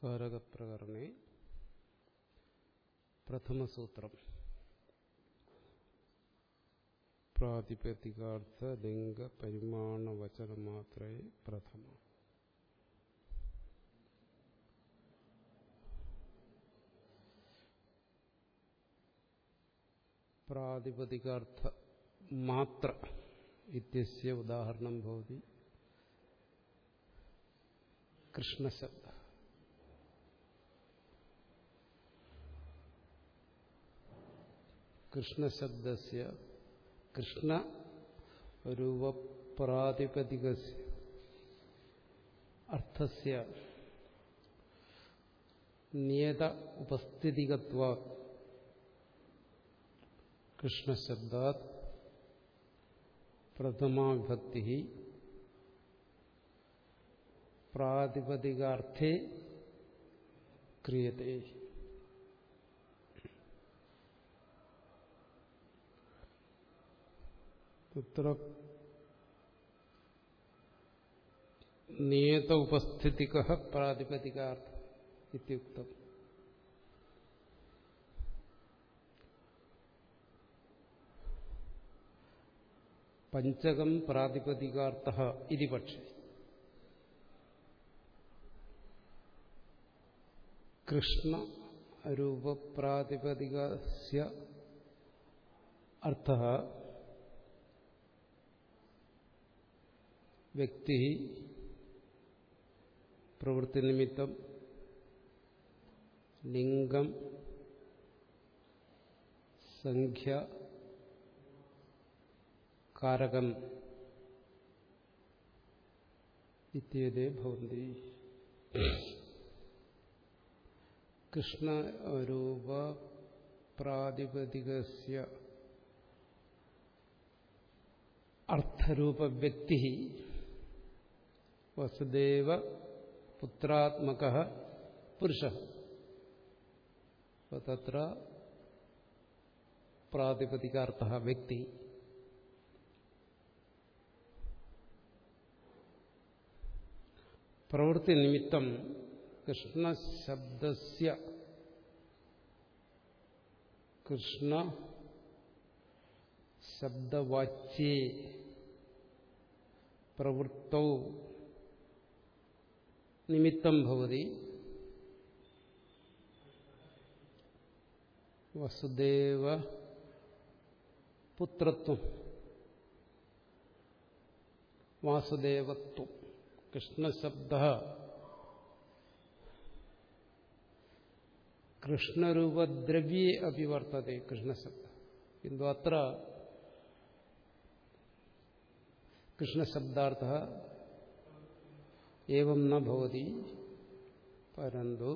കാരകപ്രകരണേ പ്രഥമസൂത്രം പ്രാതിപതികാർത്ഥ ലിംഗ പരിമാണ വചനമാത്രേ പ്രഥമ പ്രാതിപതികാർത്ഥ മാത്ര ഇത്യസ്യ ഉദാഹരണം ഭവതി കൃഷ്ണശബ്ദ കൃഷ്ണശബ്ദസ്യ കൃഷ്ണ രൂപപ്രാതിപതികസ്യ അർത്ഥസ്യ നിയത ഉപസ്ഥിതികത്വാ കൃഷ്ണശബ്ദാത് പ്രഥമാവിഭക്തി പ്രാതിപതികാർത്ഥേ ക്രിയത്തെ തത്ര നിയത ഉപസ്ഥിതിക പ്രാതിപതികാർത്ഥ ഇത്യുക്തം പഞ്ചകം പ്രാതിപതികാർത്ഥ ഇതി പക്ഷേ കൃഷ്ണ രൂപപ്രാതിപതികസ്യ അർത്ഥ വ്യക്തി പ്രവൃത്തിനിമിത്തം ലിംഗം സംഖ്യ കാരകം ഇത്യേതേ ഭവന്തി കൃഷ്ണരൂപ പ്രാതിപതികസ്യ അർത്ഥരൂപവ്യക്തി വസുദേവ പുത്രാത്മക പുരുഷ തത്ര പ്രാതിപതികാർത്ഥ വ്യക്തി പ്രവൃത്തിനിമിത്തം കൃഷ്ണശബ്ദസ്യ കൃഷ്ണ ശബ്ദവാച്യേ പ്രവൃത്തൗ നിമിത്തം ഭവതി വസുദേവ പുത്രത്വം വാസുദേവത്വം കൃഷ്ണശബ്ദ കൃഷ്ണരൂപദ്രവ്യേ അപ്പി വർത്തത്തെ കൃഷ്ണശബ്ദ കിന്തു അത്ര കൃഷ്ണശബ്ദാർത്ഥ ഏവം ന ഭവതി പരന്തു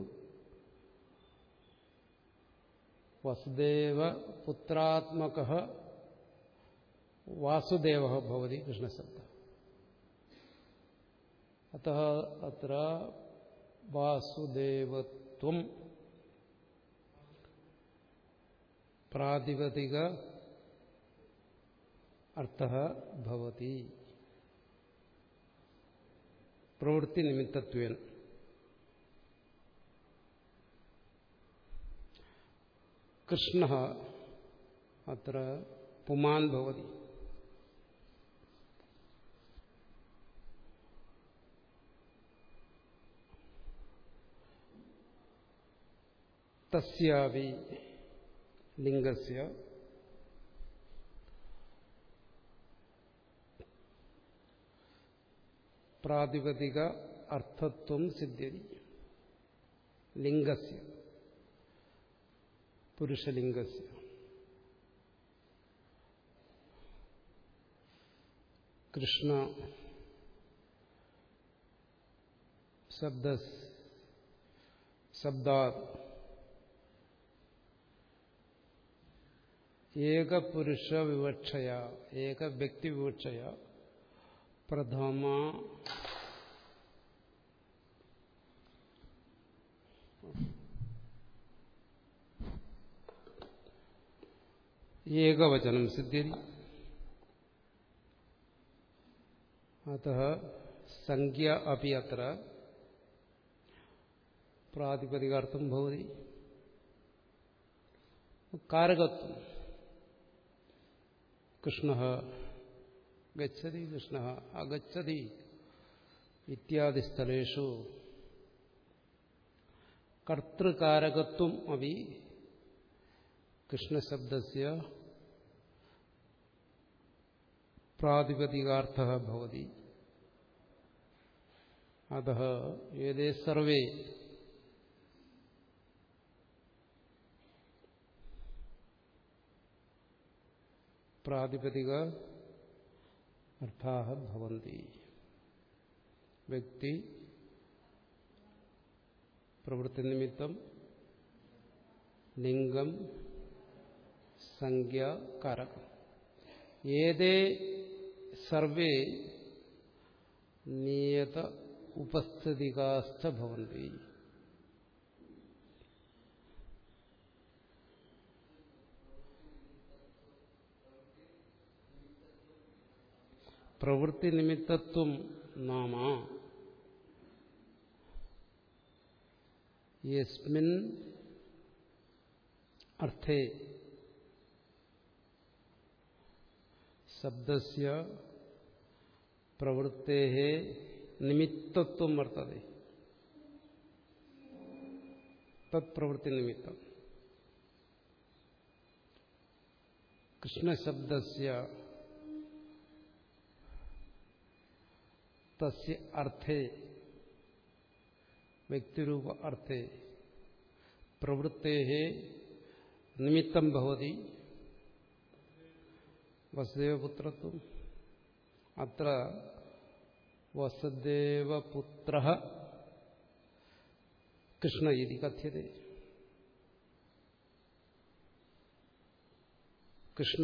വസുദേവ പുത്രാത്മക വാസുദേവ ഭവതി കൃഷ്ണശബ്ദ അത അത്ര വാസുദേവത്വം പ്രാതിപതിക അർത്ഥ ഭവതി പ്രവൃത്തിനിമിത്തത്വേന കൃഷ്ണ അത്ര പുമാൻ ഭവതി തസ്യാവി ലിംഗസ്യ പ്രാതിപതിക അർത്ഥത്വം സിദ്ധ്യതി ലിംഗസ്യ പുരുഷലിംഗസ്യ കൃഷ്ണ ശബ്ദ ശബ്ദാ ഏകപുരുഷ വിവക്ഷയ ഏക വ്യക്തി വിവക്ഷയ പ്രഥമ ഏകവചനം സിദ്ധ്യതി അത സംഖ്യ അപ്പി അത്ര പ്രാതിപതികാർത്ഥം ഭവതി കാരകത്വം കൃഷ്ണ ഗച്ഛതി കൃഷ്ണ അഗച്ഛതി ഇത്യാദി സ്ഥലേഷു കർത്തൃകാരകത്വം അപ്പി കൃഷ്ണശബ്ദസ്യ പ്രാതിപതികാർത്ഥ ഭവതി അത ഏതേ സർവേ പ്രാതിപതിക അർത്ഥാ ഭവന്തി വ്യക്തി പ്രവൃത്തിനിമിത്തം ലിംഗം സംഖ്യ കാരകം ഏതേ സർവേ നിയത ഉപസ്ഥിതികാസ്ഥ ഭവന്തി പ്രവൃത്തിനിമിത്തത്വം നാമ യസ്മിൻ അർത്ഥേ ശബ്ദസ്യ പ്രവൃത്തേ നിമിത്തത്വം വർത്തത തത്പ്രവൃത്തി നിമിത്തം കൃഷ്ണശബ്ദസ്യ തസ്യ അർത്ഥേ വ്യക്തിരൂപ അർത്ഥേ പ്രവൃത്തേ നിമിത്തം ഭവതി വസുദേവപുത്രത്വം അത്ര വസുദേവപുത്ര കൃഷ്ണ ഇതി കഥ്യത്തെ കൃഷ്ണ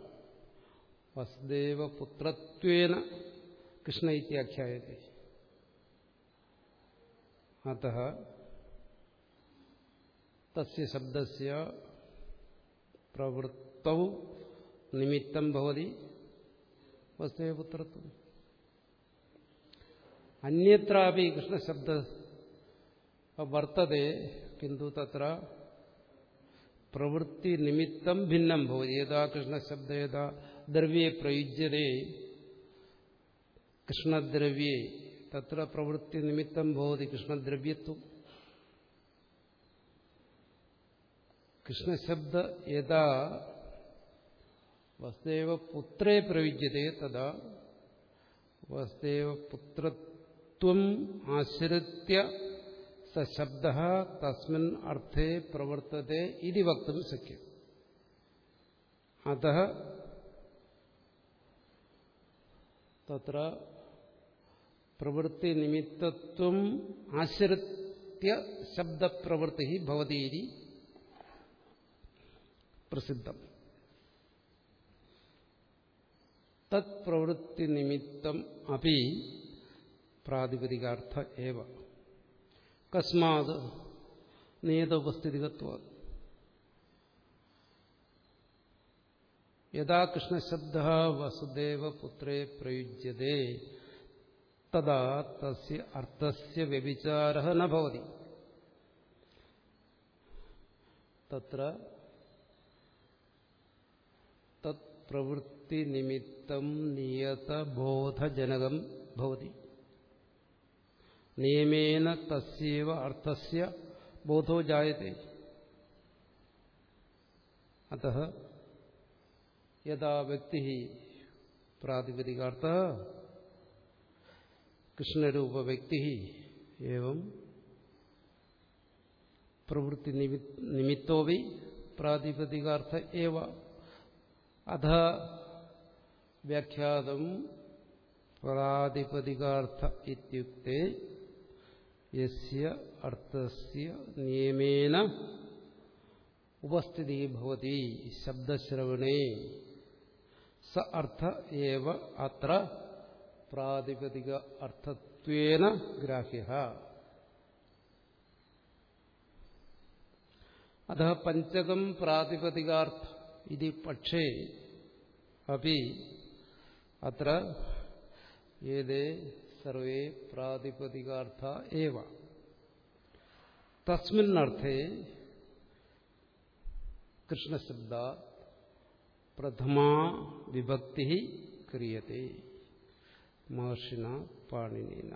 വസുദേവപുത്രത്വേന കൃഷ്ണ ഇത്യാഖ്യായത്തെ അത തസ്യ ശബ്ദസ്യ പ്രവൃത്തൗ നിമിത്തം ഭവതി വസുദേവപുത്രത്വം അന്യത്രാപി കൃഷ്ണശബ്ദ വർത്തതെ കിന്തു തത്ര പ്രവൃത്തി നിമിത്തം ഭിന്നം ഭവതി യഥാ കൃഷ്ണശബ്ദ യഥാ ദ്രവ്യേ പ്രയുജ്യതേ കൃഷ്ണദ്രവ്യേ തത്ര പ്രവൃത്തി നിമിത്തം ഭവതി കൃഷ്ണദ്രവ്യത്വം കൃഷ്ണശബ്ദ യഥാ വസുദേവപുത്രേ പ്രയുജ്യത്തെ തഥാ വസുദേവപുത്രത്വം ആശ്രിത്യ സശബ്ദ തസ്മിൻ അർത്ഥേ പ്രവർത്തത്തെ ഇതി വക്തും ശക്യം അത തത്ര പ്രവൃത്തി നിമിത്തത്വം ആശ്രിത്യ ശബ്ദപ്രവൃത്തി ഭവതി ഇതി പ്രസിദ്ധം തത് പ്രവൃത്തി നിമിത്തം അപ്പി പ്രാതിപതികാർത്ഥ ഏവ കസ്മാത് നിയതോപസ്ഥിതികത്വ യഥാ കൃഷ്ണശബ്ദ വസുദേവപുത്രേ പ്രയുജ്യത്തെ തഥാ തസ്യ അർത്ഥസ്യ വ്യഭിചാര ന ഭവതി തത്ര തത് പ്രവൃത്തി നിമിത്തം നിയതബോധജനകം ഭവതി നിയമേന തസ്യവ അർത്ഥസ്യ ബോധോ ജായത്തെ അത യഥാ വ്യക്തി പ്രാതിപതികാർത്ഥ കൃഷ്ണരൂപ വ്യക്തി ഏവം പ്രവൃത്തി നിമിത്തോവി പ്രാതിപതികാർത്ഥ ഏവ അധ വ്യാഖ്യാതം പ്രാതിപതികാർത്ഥ ഇത്യുക്തെ യസ്യ അർത്ഥസ്യ നിയമേന ഉപസ്ഥിതി ഭവതി ശബ്ദശ്രവണേ സ അർത്ഥ ഏവ അത്ര പ്രാതിപതിക അർത്ഥത്വേന ഗ്രാഹ്യ അത പഞ്ചകം പ്രാതിപതികാർത്ഥ ഇത് പക്ഷേ അപ്പി അത്ര ഏതേ സർവേ പ്രാതിപതികാർത്ഥ ഏവ തസ്മിന്നർത്ഥേ കൃഷ്ണശബ്ദ പ്രഥമാ വിഭക്തി ക്രിയത്തെ മഹർഷിന പാണിനീന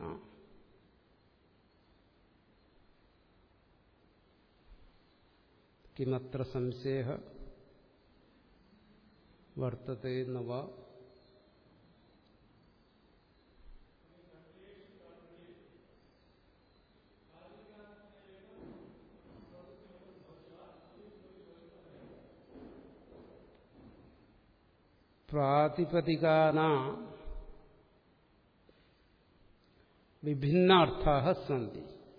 കിമത്ര സംശയ വർത്തത്തെ നവ പ്രാതിപതികാന വിഭിന്നാർത്ഥാ സന്തി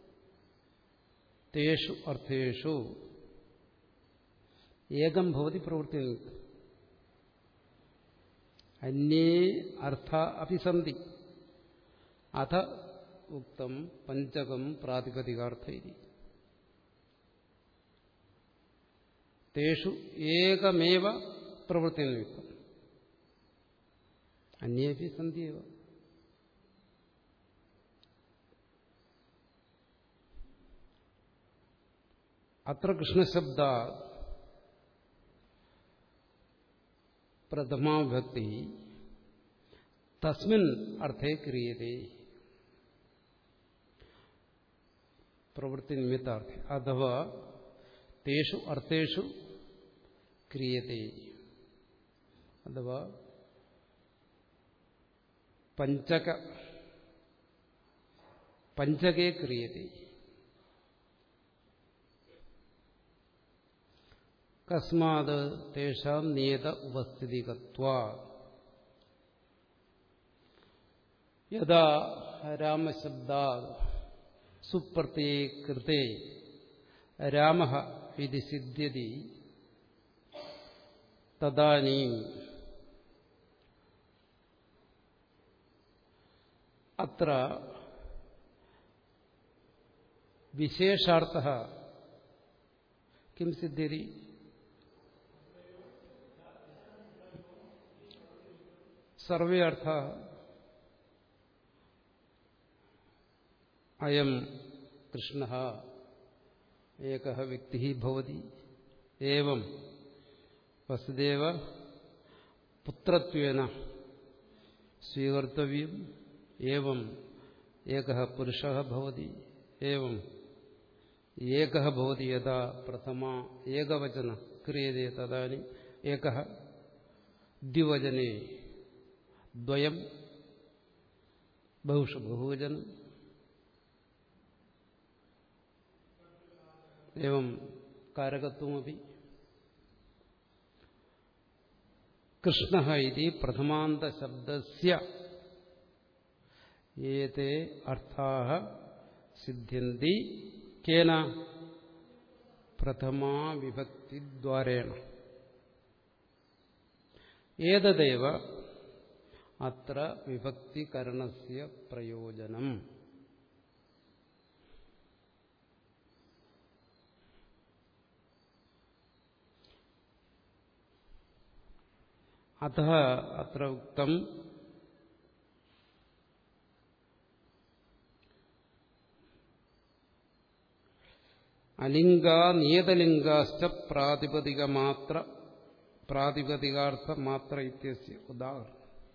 തേഷു അർത്ഥേഷു ഏകം ഭവതി പ്രവൃത്തി അന്യേ അർത്ഥ അപി സന്തി അഥ ഉക്തം പഞ്ചകം പ്രാതിപതികാർത്ഥ തേഷു ഏകമേവ പ്രവൃത്തി നിമിത്തം അന്യേപി സന്ധ്യവ അത്ര കൃഷ്ണശബ്ദ പ്രഥമാഭക്തി തസ്മിൻ അർത്ഥേ ക്രിയതേ പ്രവൃത്തി നിമിത്താർത്ഥ അഥവാ തേഷു അർത്ഥേഷു ക്രിയതേ അഥവാ പഞ്ചക പഞ്ചകേ ക്രിയത്തെ കസ്മാത് തേഷാം നിയത ഉപസ്ഥിതികത്വ യഥാ രാമശബ്ദാ സുപ്രത്യേ കൃതേ രാമ ഇത് സിദ്ധ്യതി തദാനീം അത്ര വിശേഷാർത്ഥ കിം സിദ്ധ്യതി സർവേ അർത്ഥ അയം കൃഷ്ണ ഏക വ്യക്തി ഭവതി ഏവം വസുദേവ പുത്രത്വേന സ്വീകർത്തവ്യം ഏവം ഏക പുരുഷ ഭവതി ഏവം ഏക ഭവതി യഥാ പ്രഥമ ഏകവചന ക്രിയത്തെ തദാനി ഏക ദ്വിവചനെ ദ്വയം ബഹുഷ ബഹുവചനം एवं कारकत्वमपि कृष्णः इति प्रथमान्तशब्दस्य एते अर्थाः सिद्ध्यन्ति केन प्रथमा विभक्तिद्वारेण एतदेव अत्र विभक्तिकरणस्य प्रयोजनम् അത അത്ര ഉക്തം അലിംഗ നിയതലിംഗാശ്ച പ്രാതിപതികമാത്ര പ്രാതിപതികാർത്ഥ മാത്ര ഇത്യസ്യ ഉദാഹരണം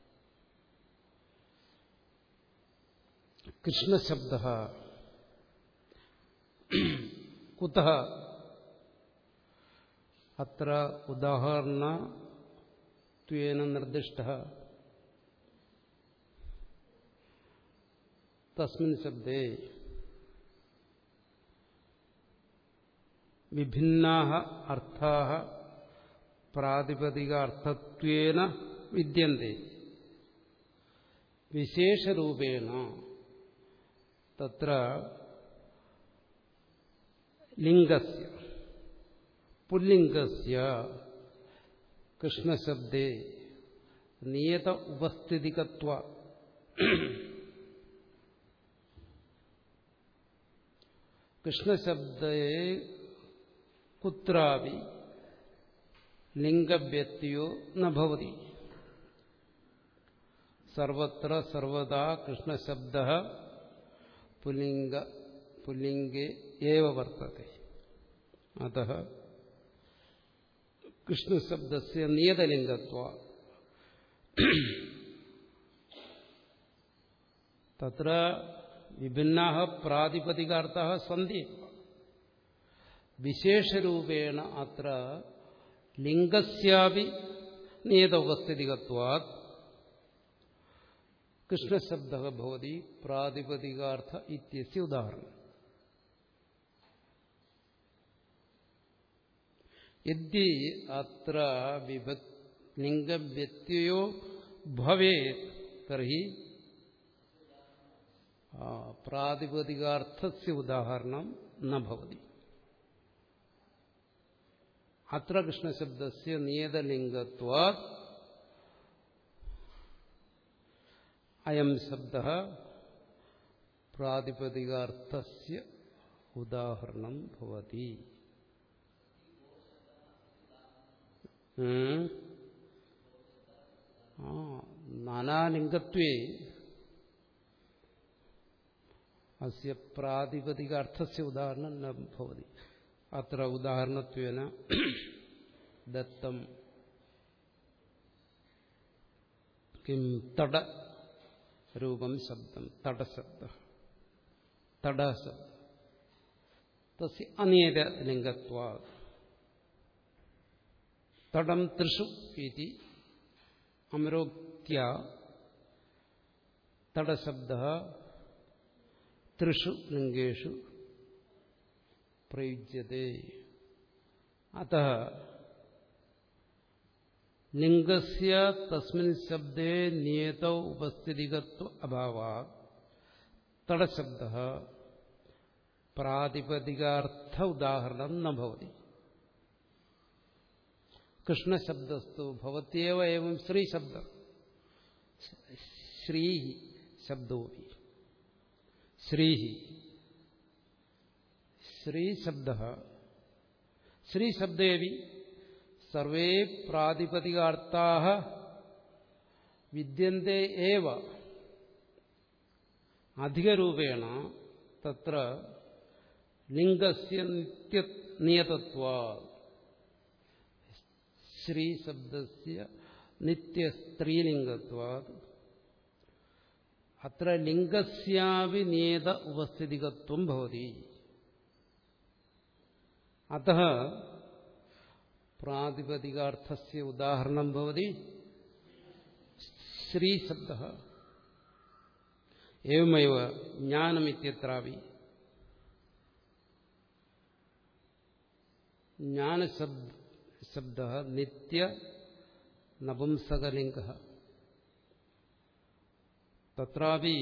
കൃഷ്ണശബ്ദ കുത അത്ര ഉദാഹരണ ത്വേന നിർദ്ദിഷ്ട തസ്മിൻ ശബ്ദേ വിഭിന്നാ അർത്ഥാ പ്രാതിപതികാർത്ഥത്വേന വിദ്യന്തെ വിശേഷരൂപേണ തത്ര ലിംഗസ്യ പുല്ലിംഗസ്യ കൃഷ്ണശബ്ദേ നിയത ഉപസ്ഥിതികത്വ കൃഷ്ണശബ്ദേ കുത്രാപി ലിംഗവ്യക്തിയോ നഭവതി സർവത്ര സർവദാ കൃഷ്ണശബ്ദ പുല്ലിംഗ പുല്ലിംഗേ ഏവ വർത്തത്തെ അത കൃഷ്ണശബ്ദസ്യ നിയതലിംഗത്വ തത്ര വിഭിന്നാः പ്രാതിപതികാർത്ഥാः സന്തി വിശേഷരൂപേണ അത്ര ലിംഗസ്യാപി നിയതോപസ്ഥിതികത്വാत् കൃഷ്ണശബ്ദः ഭവതി പ്രാതിപതികാർത്ഥ ഇത്യസ്യ ഉദാഹരണം യദ്യ അത്ര വിഭക് ലിംഗവ്യത്യയോ ഭവേത് തർഹി പ്രാതിപതികാർത്ഥസ്യ ഉദാഹരണം ന ഭവതി അത്ര കൃഷ്ണശബ്ദസ്യ നിയതലിംഗത്വാത് അയം ശബ്ദ പ്രാതിപതികാർത്ഥസ്യ ഉദാഹരണം ഭവതി ആ നാനാലിംഗത്വേ അസ്യ പ്രാതിപതികാർത്ഥസ്യ ഉദാഹരണം ന ഭവതി അത്ര ഉദാഹരണത്വേന ദത്തം കിം തട രൂപം ശബ്ദം തടശബ്ദ തടശബ്ദ തസ്യ അനിയതലിംഗത്വാ തടം ത്രിഷു ഇതി അമരോക്ത്യ തടശബ്ദ ത്രിഷു ലിംഗേഷു പ്രയുജ്യത്തെ അത ലിംഗസ്യ തസ്മിൻ ശബ്ദേ നിയത ഉപസ്ഥിതികത്വ അഭാവ തടശബ്ദ പ്രാതിപതികാർത്ഥ ഉദാഹരണം ന ഭവതി കൃഷ്ണശബ്ദസ്തു ഭവത്യവ ഏവം ശ്രീശബ്ദ ശ്രീ ശബ്ദോപി ശ്രീ ശ്രീശബ്ദ ശ്രീശബ്ദേവി സർവേ പ്രാതിപതികാർത്ഥാ വിദ്യന്തെ ഏവ അധികരൂപേണ തത്ര ലിംഗസ്യ നിത്യ നിയതത്വാ ശ്രീശബ്ദസ്യ നിത്യസ്ത്രീലിംഗത്വാത് അത്ര ലിംഗസ്യാപി നിയത ഉപസ്ഥിതികത്വം ഭവതി അത പ്രാതിപതികാർത്ഥസ്യ ഉദാഹരണം ഭവതി ശ്രീശബ്ദ एवमेव ज्ञानमित्यत्रापि ज्ञानशब्दः नित्य नपुंसकलिङ्गः तत्रापि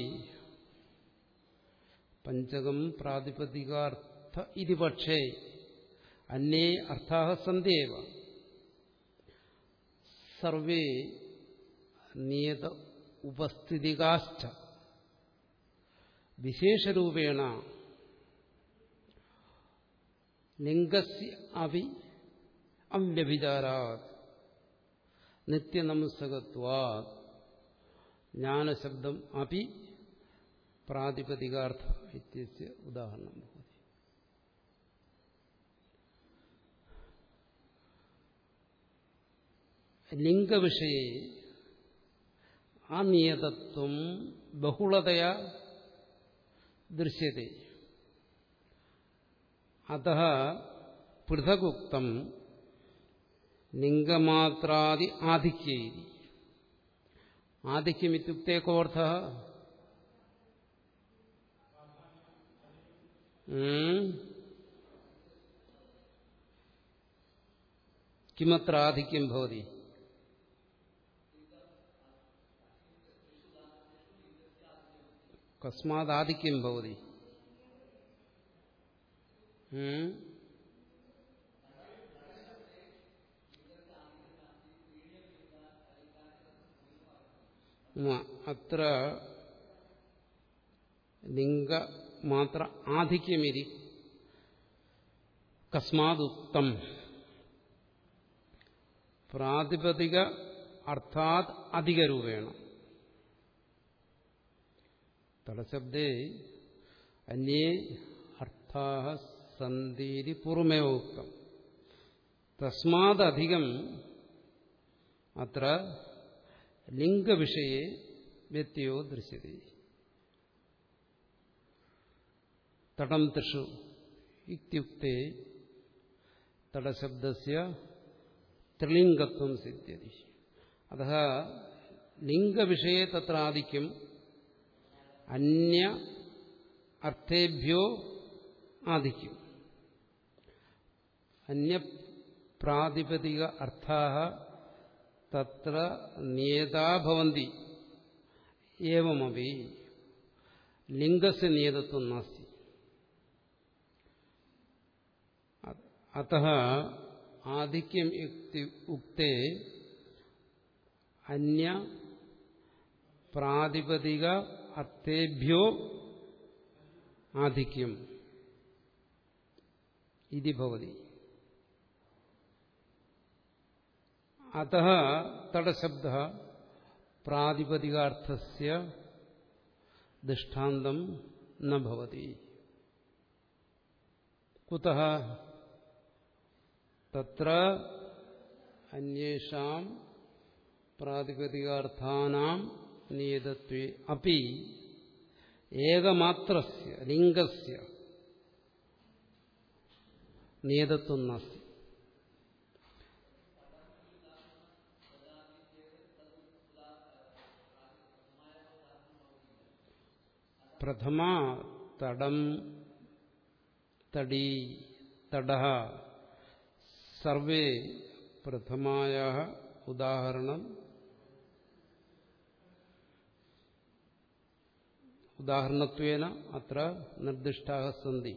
पञ्चकं प्रातिपदिकार्थ इति पक्षे अन्ये अर्थाः सन्ति एव सर्वे नियत उपस्थितिकाश्च വിശേഷരൂപേണ ലിംഗസ്യ അഭി അവ്യഭിചാരാ നിത്യനമസ്തകത്വാ ജ്ഞാനശബ്ദം അപി പ്രാതിപതികാർത്ഥ ഇത്യസ്യ ഉദാഹരണം ഭവതി ലിംഗവിഷയെ അനിയതത്വം ബഹുളതയാ ദൃശ്യത്തെ അത പൃഥകുക്തം ലിംഗമാത്രാദി ആധിക്യേ ആധിക്യമിത്യുക്തേ കോർത്ഥ കിമത്ര ആധിക്യം ഭവതി കസ്മാദാധിക്യം ഭവതി അത്ര ലിംഗമാത്ര ആധിക്യമിരി കസ്മാദുക്തം പ്രാതിപതിക അർത്ഥാത് അധികരൂപേണ തടശബ്ദേ അന്യേ അർത്ഥാ സന്ധീരി പൂർവമേവ ഉക്തം തസ്മാദധികം അത്ര ലിംഗവിഷയെ വ്യത്യോ ദൃശ്യത്തെ തടം തൃഷു ഇത്യുക്തെ തടശബ്ദസ്യ ത്രിലിംഗത്വം സിദ്ധ്യതി അത ലിംഗവിഷയെ തത്ര ആധിക്യം അന്യ അർത്ഥേഭ്യോ ആധിക്യം അന്യപ്രാതിപതിക അർത്ഥാ തത്ര നിയതാ ഭവന്തി ഏവമപി ലിംഗസ്യ നിയതത്വം നാസ്തി അത ആധിക്യം ഉക്തേ അന്യ പ്രാതിപതിക അർത്ഥേഭ്യോ ആധിക്യം ഇതി ഭവതി അത തടശബ്ദ പ്രാതിപതികാർത്ഥസ്യ ദൃഷ്ടാന്തം ന ഭവതി കുതഃ തത്ര അന്യേഷാം പ്രാതിപതികാർത്ഥാനാം നിയതത്വേ അപ്പി ഏകമാത്രസ്യ ലിംഗസ്യ നിയതത്വം നാസ്തി പ്രഥമ തടം തടി തട സർവേ പ്രഥമായ ഉദാഹരണം ഉദാഹരണത്വേന അത്ര നിർദ്ദിഷ്ടാ സന്തി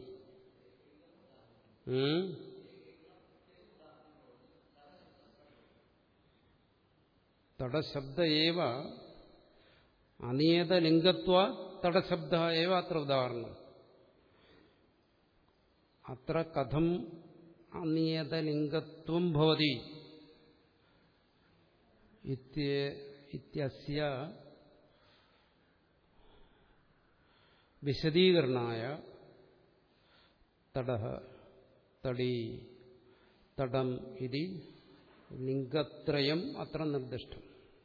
തടശബ്ദ ഏവ അനിയതലിംഗത്വ തടശബ്ദ ഏവ അത്ര ഉദാഹരണം അത്ര കഥം അനിയതലിംഗത്വം ഭവതി ഇത്യസ്യ വിശദീകരണായ തട തടി തടം ഇതി ലിംഗത്രയം അത്ര നിർദ്ദിഷ്ടം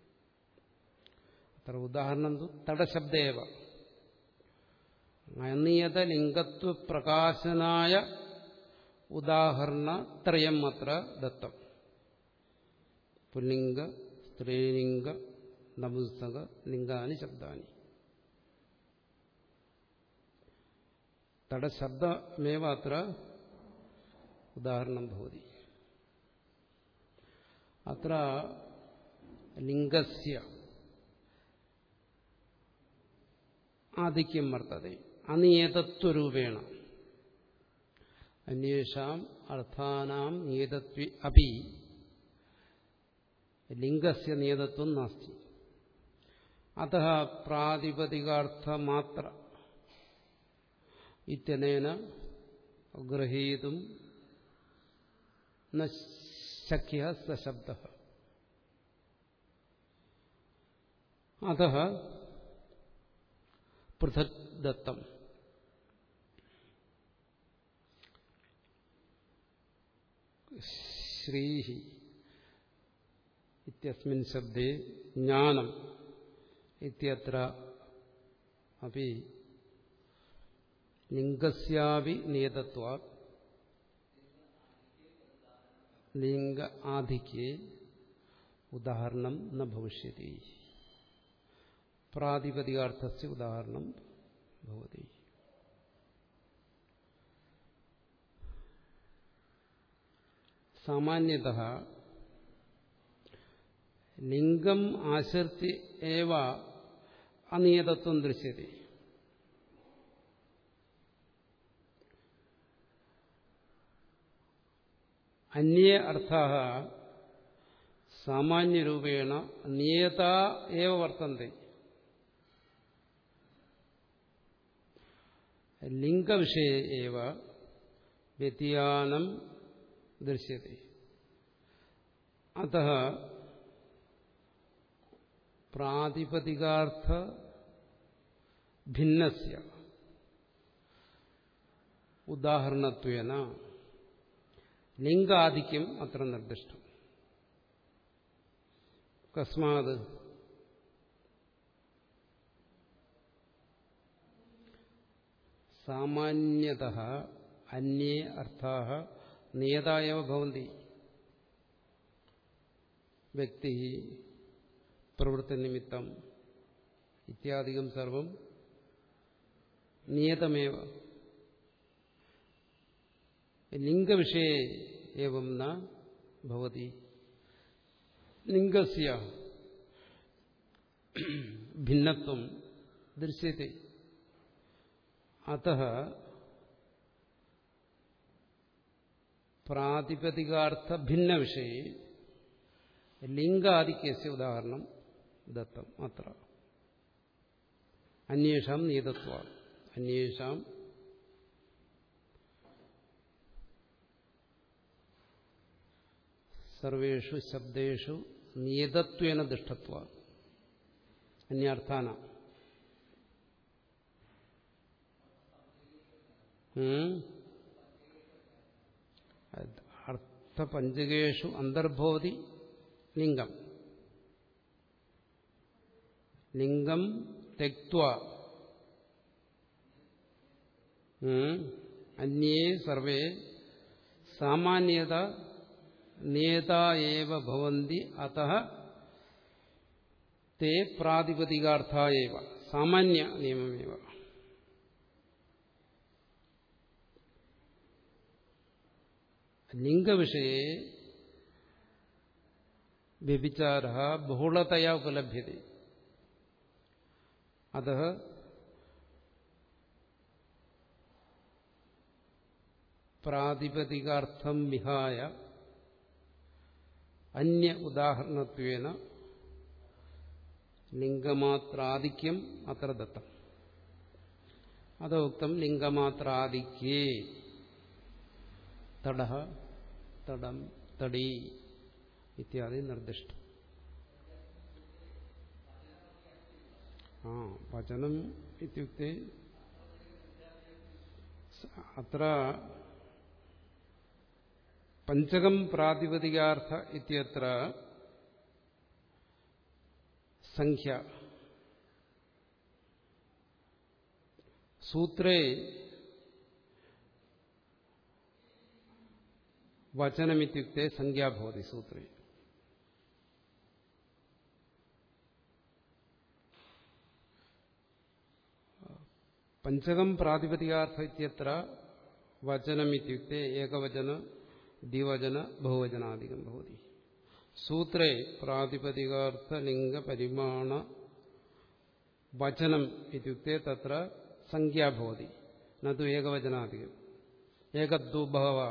അത്ര ഉദാഹരണം തടശബ്ദേവ അനിയത ലിംഗത്വ പ്രകാശനായ ഉദാഹരണത്രയം അത്ര ദത്തം പുല്ലിംഗ സ്ത്രീലിംഗ നപുസ്തക ലിംഗാനി ശബ്ദാനി തടശബ്ദമേവ അത്ര ഉദാഹരണം ഭവതി അത്ര ലിംഗസ്യ ആധിക്യം വർത്തത അനിയതത്വരൂപേണ അന്യേഷാം അർത്ഥാനാം നിയതത്വ അപി ലിംഗസ്യ നിയതത്വം നാസ്തി അത പ്രാതിപതികാർത്ഥമാത്ര ഇത്യനേന ഗ്രഹീതും ന ശക്യ സശബ്ദ അത പൃഥക് ദത്തം ശ്രീഹി ഇത്യസ്മിൻ ശബ്ദേ ജ്ഞാനം ഇത്യത്ര അപ്പി ലിംഗസ്യാവി നിയതത്വാ ലിംഗ ആധിക്യേ ഉദാഹരണം ന ഭവിഷ്യതി പ്രാതിപതികാർത്ഥസ്യ ഉദാഹരണം ഭവതി സാമാന്യത ലിംഗം ആശ്രിത്യ ഏവ അനിയതത്വം ദൃശ്യത്തെ അന്യേ അർത്ഥ സാമാന്യരൂപേണ നിയത ഏവ വർത്തന്തെ ലിംഗവിഷയ ഏവ വ്യതിയാനം ദൃശ്യത്തെ അത പ്രാതിപതികാർത്ഥ ഭിന്നസ്യ ഉദാഹരണത്വേന ലിംഗാധിക്യം അത്ര നിർദ്ദിഷ്ടം കസ്മാത് സാമാന്യത അന്യേ അർത്ഥാ നിയതായവ ഭവന്തി വ്യക്തി പ്രവൃത്തിനിമിത്തം ഇത്യാദികം സർവം നിയതമേവ ലിംഗവിഷയെ ഏവം ന ഭവതി ലിംഗസ്യ ഭിന്നത്വം ദൃശ്യത്തെ അത പ്രാതിപതികാർത്ഥ ഭിന്ന വിഷയെ ലിംഗാധിക്യസ്യ ഉദാഹരണം ദത്തം അത്ര അന്വേഷാം നീതത്വ അന്വേഷാം സർവേഷു ശബ്ദേഷു നിയതത്വേന ദുഷ്ടത്വ അന്യർത്ഥാന അർത്ഥപഞ്ചകേഷു അന്തർഭവതി ലിംഗം ലിംഗം തെക്വ അന്യേ സർവേ സാമാന്യത നേതാവ ഭവന്തി അത തേ പ്രാതിപതികാർത്ഥായവ സാമാന്യ നിയമമേവ ലിംഗവിഷയെ വ്യഭിചാര ബഹുളതയാ ഉപലഭ്യത അത പ്രാതിപതികാർത്ഥം വിഹായ അന്യ ഉദാഹരണത്വേന ലിംഗമാത്രാധിക്യം അത്ര ദത്തം അതോക്തം ലിംഗമാത്രാധിക്യേ തട തടം തടി ഇത്യാദി നിർദ്ദിഷ്ടം ആ വചനം ഇത്യുക്തെ അത്ര പഞ്ചകം പ്രാതിപതികാർത്ഥ ഇത്യത്ര സംഖ്യ സൂത്രേ വചനമിത്യുക്തെ സംഖ്യാഭവതി സൂത്രേ പഞ്ചകം പ്രാതിപതികാർത്ഥ ഇത്യത്ര വചനമിത്യുക്തെ ഏകവചന ദ്വിവചന ബഹുവചനാധികം ഭവതി സൂത്രേ പ്രാതിപതികാർത്ഥ ലിംഗ പരിമാണ വചനം ഇത്യുക്തെ തത്ര സംഖ്യാ ഭവതി നു ഏകവചനാധികം ഏകദ്വു ബഹവ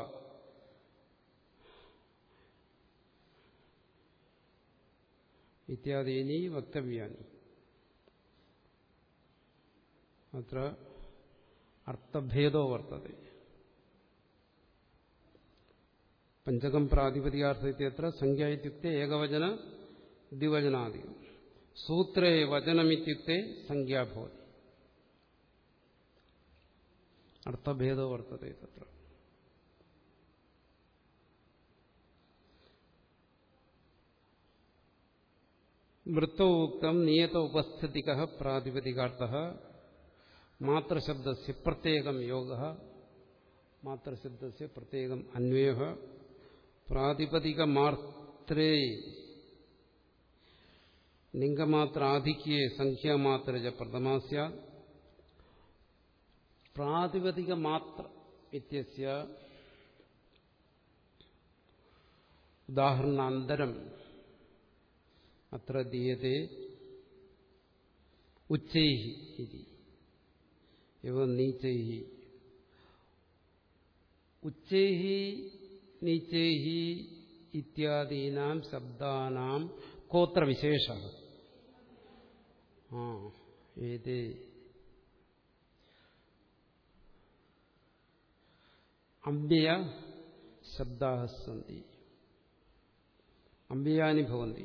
ഇത്യാദീനി വക്തവ്യാനി അത്ര അർത്ഥഭേദോ വർത്തതെ പഞ്ചകം പ്രാതിപതികാർത്ഥ സംഖ്യ ഇത്യുക്തെ ഏകവചന ദ്വിവചനാദികം സൂത്രേ വചനമിത്യുക്തെ സംഖ്യാഭവതി അർത്ഥഭേദോ വർത്തതെ തത്ര വൃത്തോക്തം നിയത ഉപസ്ഥിതിക പ്രാതിപതികാർത്ഥ മാത്രശബ്ദസ്യ പ്രത്യേകം യോഗ മാത്രശബ്ദസ്യ പ്രത്യേകം അന്വയ പ്രാതിപതികമാത്രേ ലിംഗമാത്രാധിക്യേ സംഖ്യാമാത്ര പ്രഥമാസ്യ പ്രാതിപതികമാത്ര ഇത്യസ്യ ഉദാഹരണാന്തരം അത്ര ദീയത്തെ ഉച്ചൈ ഇവ നീച്ചൈ ഉച്ചൈ നീച്ചൈ ഇത്യാദീനാം ശബ്ദാനാം കോത്ര വിശേഷ ആ ഏതേ അമ്പ്യ ശബ്ദാ സന്തി അമ്പ്യാനി ഭവന്തി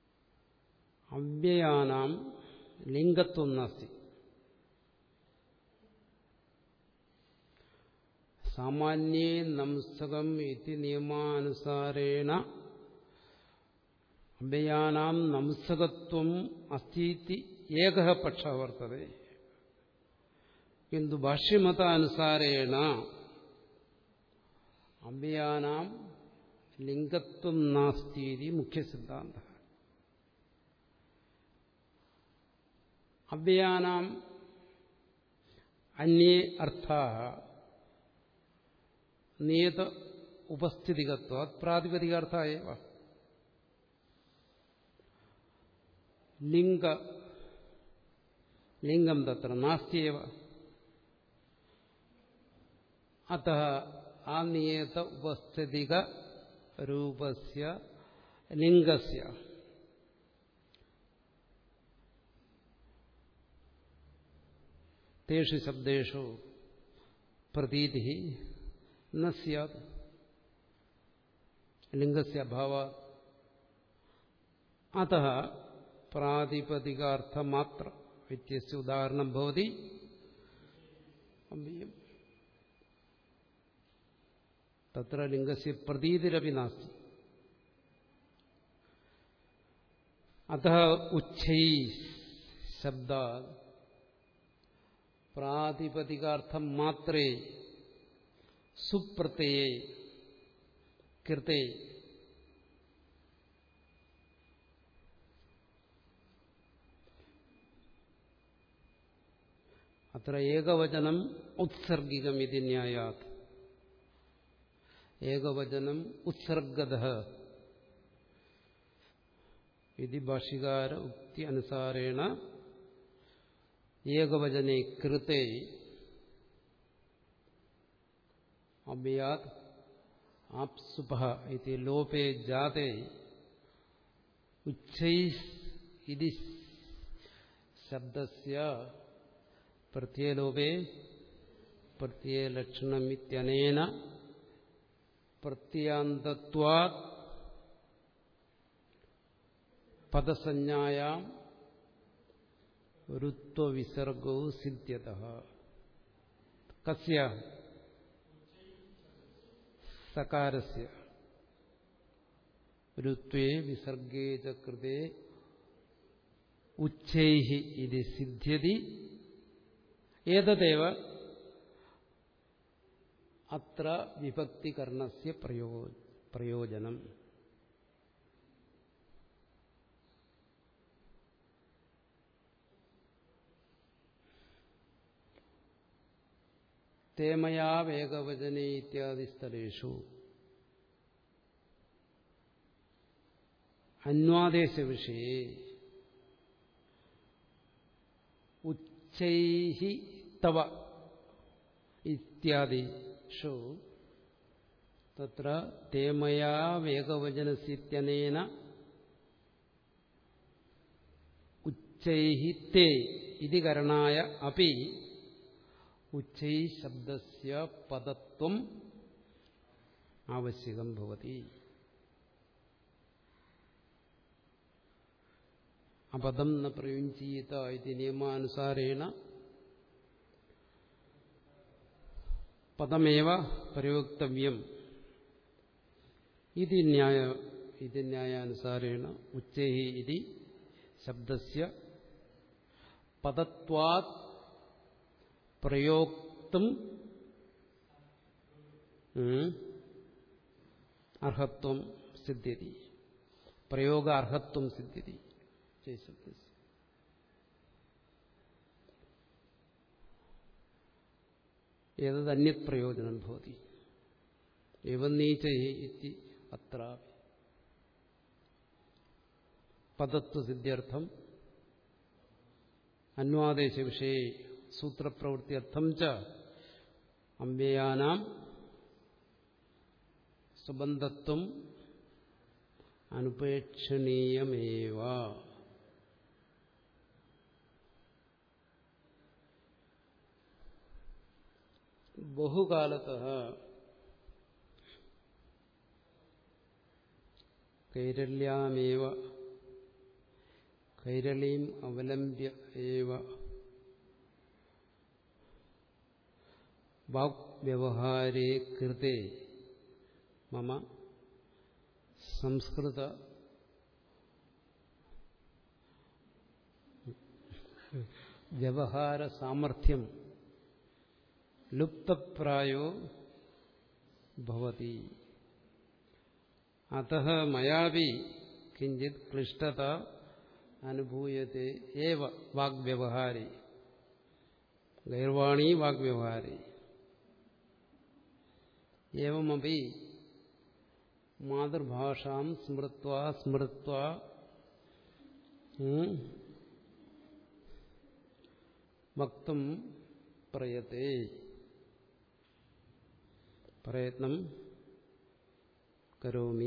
അവ്യയാനാം ലിംഗത്വം നാസ്തി സാമാന്യേ നംസകം ഇതി നിയമാനുസാരേണ അഭയാനാം നംസകത്വം അസ്ഥീതി ഏക പക്ഷ വർത്തത കിന്തു ഭാഷ്യമതാനുസാരേണ അഭയാനാം ലിംഗത്വം നാസ്തി മുഖ്യസിദ്ധാന്ത അവ്യാനാം അന്യേ അർത്ഥ നിയത ഉപസ്ഥിതികത്വ പ്രാതിപതികാർത്ഥ ഏവ ലിംഗ ലിംഗം തത്ര നാസ്തിയേവ അത ആ നിയത ഉപസ്ഥിതിക രൂപസ്യ ലിംഗസ്യ തേഷു ശബ്ദേഷു പ്രതീതി ന സ്യാത് ലിംഗസ്യ അഭാവ അത പ്രാതിപതികാർത്ഥമാത്ര വ്യത്യസ്ത ഉദാഹരണം ഭവതി അമ്പിയം തത്ര ലിംഗസ്യ പ്രതീതിരപി നാസ്തി അത ഉച്ഛൈ ശബ്ദ പ്രാതിപതികാർത്ഥം മാത്രേ സുപ്രത്യയെ കൃത്തെ അത്ര ഏകവചനം ഉത്സർഗികമിതി ന്യായാത് ഏകവചനം ഉത്സർഗത ഇതി ഭാഷികാര ഉക്തി അനുസാരേണ ഏകവചനെ കൃത്തെ അഭ്യാത് ആപ്സുപ ഇതി ലോപേ ജാതേ ഉച്ചൈസ് ഇതി ശബ്ദസ്യ പ്രത്യയലോപേ പ്രത്യയലക്ഷണമിത്യനേന പ്രത്യാന്തത്വാത് പദസഞ്ജായാം ഋത്വവിസർഗോ സിദ്ധ്യത കസ്യ സകാരസ്യ ഋത്വേ വിസർഗേ ച കൃതേ ഉച്ചൈഃ ഇത് സിദ്ധ്യതി ഏതദേവ അത്ര വിഭക്തികരണസ്യ പ്രയോജനം തേമയാ വേഗവചനെ ഇത്യാദി സ്ഥലേഷു അന്വാദേശ വിഷയെ ഉച്ചൈഹി തവ ഇത്യാദിഷു തത്ര തേമയാ വേഗവചനസിത്യനേന ഉച്ചൈഹി തേ ഇതി കരണായ അപി ഉച്ചൈ ശബ്ദസ്യ പദത്വം ആവശ്യകം ഭവതി അപദം ന പ്രയുഞ്ജീത ഇത് നിയമാനുസാരേണ പദമേവ പ്രയോക്തവ്യം ഇത് ന്യായ ഇത് ന്യായാനുസാരേണ ഉച്ചൈ ഇതി ശബ്ദസ്യ പദത്വാത് പ്രയോക്തും അർഹത്വം സിദ്ധ്യതി പ്രയോഗ അർഹത്വം സിദ്ധ്യതി ഏതന്യത് പ്രയോജനം ഭവതി എവം നീചൈ ഇതി അത്ര പദത്വസിദ്ധ്യർത്ഥം അന്വാദേശ വിഷയെ സൂത്രപ്രവൃത്തിയർത്ഥം ച അമ്പ്യയാനാം സുബന്ധത്വം അനുപേക്ഷണീയമേവ ബഹുകാലത കൈരള്യാമേവ കൈരളീം അവലംബ്യ ഏവ വാഗ്വ്യവഹാരേ കൃതേ മമ സംസ്കൃത വ്യവഹാര സാമർഥ്യം ലുപ്തപ്രായോ ഭവതി അത മയാവി കിഞ്ചിത് ക്ലിഷ്ടത അനുഭൂയത്തെ ഏവ വാഗ്വ്യവഹാരി ഗൈർവാണി വാഗ്വ്യവഹാരി ഏവമപി മാതൃഭാഷാം സ്മൃത്വ സ്മൃത്വ വക്തും പ്രയത്തെ പ്രയത്നം കരോമി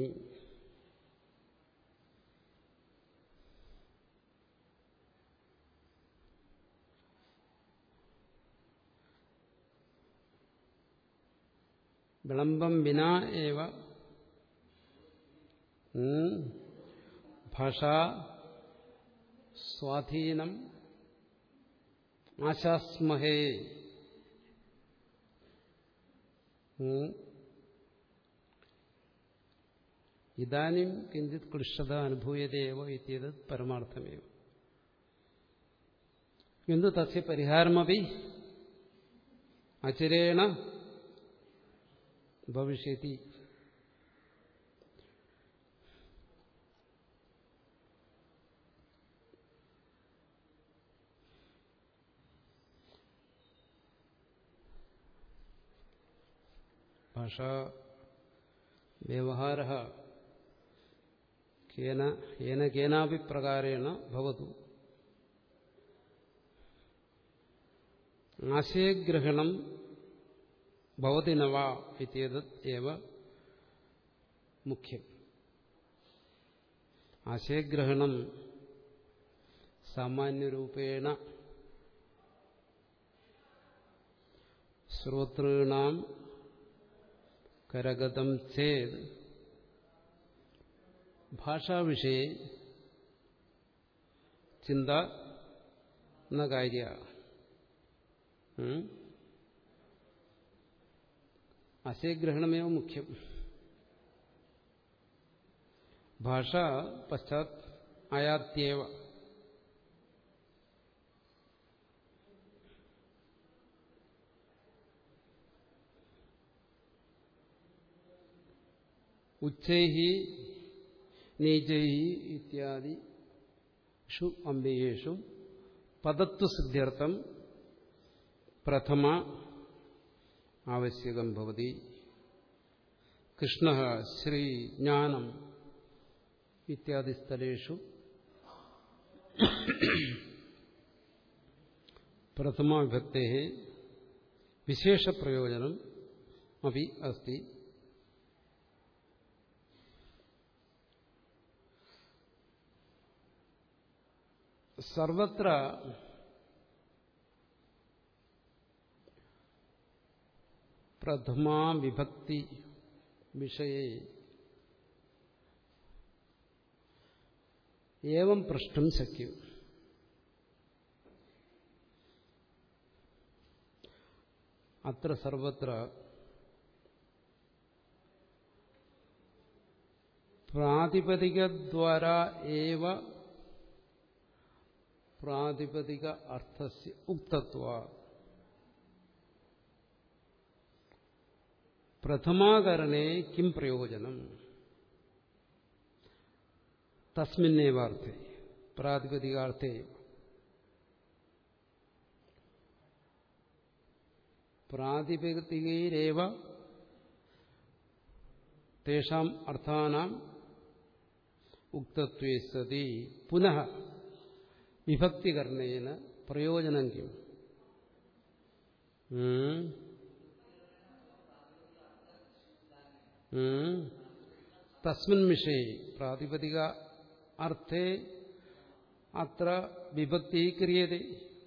വിളംബം വിനാ ഏവ ഭാഷാ സ്വാധീനം ആശാസ്മഹേ ഇതാനും കിഞ്ചിത് ക്ലിഷ്ടത അനുഭൂയതേവ ഇത്യത് പരമാർത്ഥമേവ കിന്തു തസ്യ പരിഹാരമപി അചരേണ ഭവിഷ്യത്തി ഭാഷാ വ്യവഹാര കേന ഏന കേനാപി പ്രകാരേണ ഭവതു ആശയഗ്രഹണം ഭവതി നവ ഇത്യേതത് ഏവ മുഖ്യം ആശയഗ്രഹണം സാമാന്യരൂപേണ ശ്രോതॄണാം കരഗതം ചേത് ഭാഷാവിഷയെ ചിന്ത എന്ന കാര്യ ആശയഗ്രഹണമേവ മുഖ്യം ഭാഷ പശ്ചാത് ആയാത്യവ ഉച്ചൈ നീചൈ ഇത്യാദി ഷു അമ്പയേഷു പദത്വസിദ്ധ്യർത്ഥം പ്രഥമ ആവശ്യകം ഭവതി കൃഷ്ണ ശ്രീ ജ്ഞാനം ഇത്യാദി സ്ഥലേഷു പ്രഥമാവിഭക്തെ വിശേഷപ്രയോജനം അപ്പി അസ്തി സർവത്ര പ്രഥമാ വിഭക്തി വിഷയെ ഏവം പൃഷ്ടം ശക്യം അത്ര സർവത്ര പ്രാതിപതികദ്വാര ഏവ പ്രാതിപതിക അർത്ഥസ്യ ഉക്തത്വ പ്രഥമാകരണേ കിം പ്രയോജനം തസ്മിന്നേവാർത്ഥേ പ്രാതിപതികാർത്ഥേ പ്രാതിപതികൈരേവ തേഷാം അർത്ഥാനാം ഉക്തത്വേ സതി പുനഃ വിഭക്തികരണേന പ്രയോജനം കിം തസ്മിൻ വിഷയെ പ്രാതിപതിക അർത്ഥേ അത്ര വിഭക്തി ക്രിയത്തെ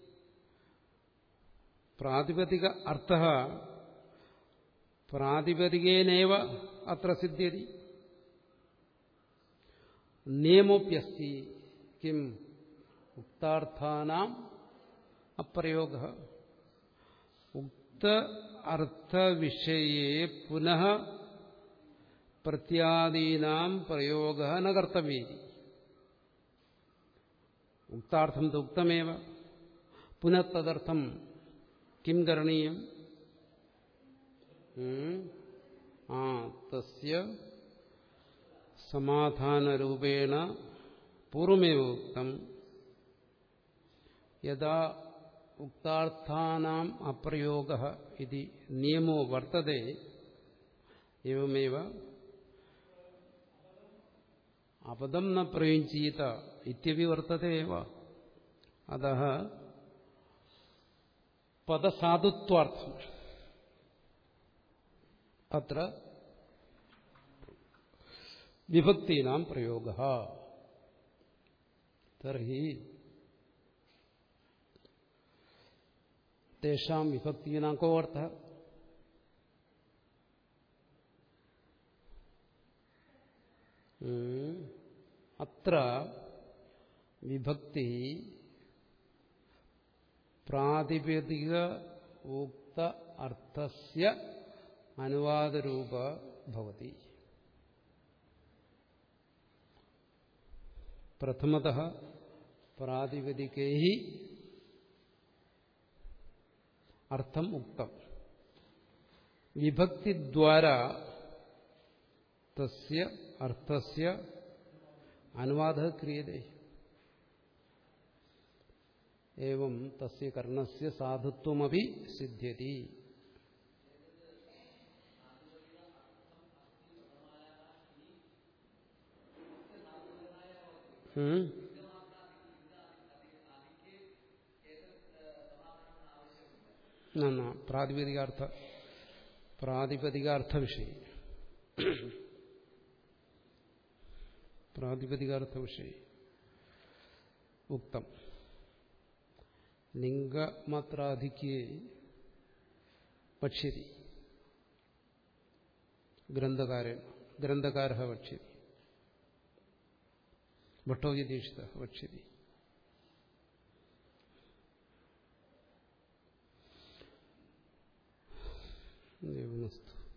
പ്രാതിപതിക അർത്ഥ പ്രാതിപതികേനേവ അത്ര സിദ്ധ്യതി നിയമോപ്യസ്തി കിം ഉക്താർത്ഥാനാം അപ്രയോഗ ഉക്ത അർത്ഥവിഷയെ പുനഃ പ്രത്യാദീനാം പ്രയോഗ ന കർത്തവ്യേരി ഉക്താർത്ഥം തു ഉക്തമേവ പുനഃതദർത്ഥം കിം കരണീയം ആ തസ്യ സമാധാനരൂപേണ പൂർവമേവ ഉക്തം യഥാ ഉക്താർത്ഥാനാം അപ്രയോഗ ഇതി നിയമോ വർത്തതെ എവമേവ അപദം ന പ്രയുഞ്ചീത ഇത്യപി വർത്തത്തെ ഏവ അത പദസാധുത്വാർത്ഥം അത്ര വിഭക്തീനാം പ്രയോഗ തർഹി തേഷാം വിഭക്തീനാം കോ അർത്ഥ അത്ര വിഭക്തി പ്രാതിപതിക ഉക്ത അർത്ഥസ്യ അനുവാദരൂപ ഭവതി പ്രഥമത പ്രാതിപതികൈ അർത്ഥം ഉക്തം വിഭക്തിദ്വാര തസ്യ അർത്ഥസ്യ അനുവാദ ക്രിയതേ एवं तस्य कर्णस्य साधुत्वमपि सिद्ध्यति न न प्रातिपदिकार्थ प्रातिपदिकार्थविषये प्रातिपदिकार्थविषये उक्तम् ലിംഗമാത്രാധിക്ക് വക്ഷ്യതി ഗ്രന്ഥകാരൻ ഗ്രന്ഥകാര വക്ഷ്യതി ഭട്ടോജി വക്ഷ്യതി ദേവനസ്തു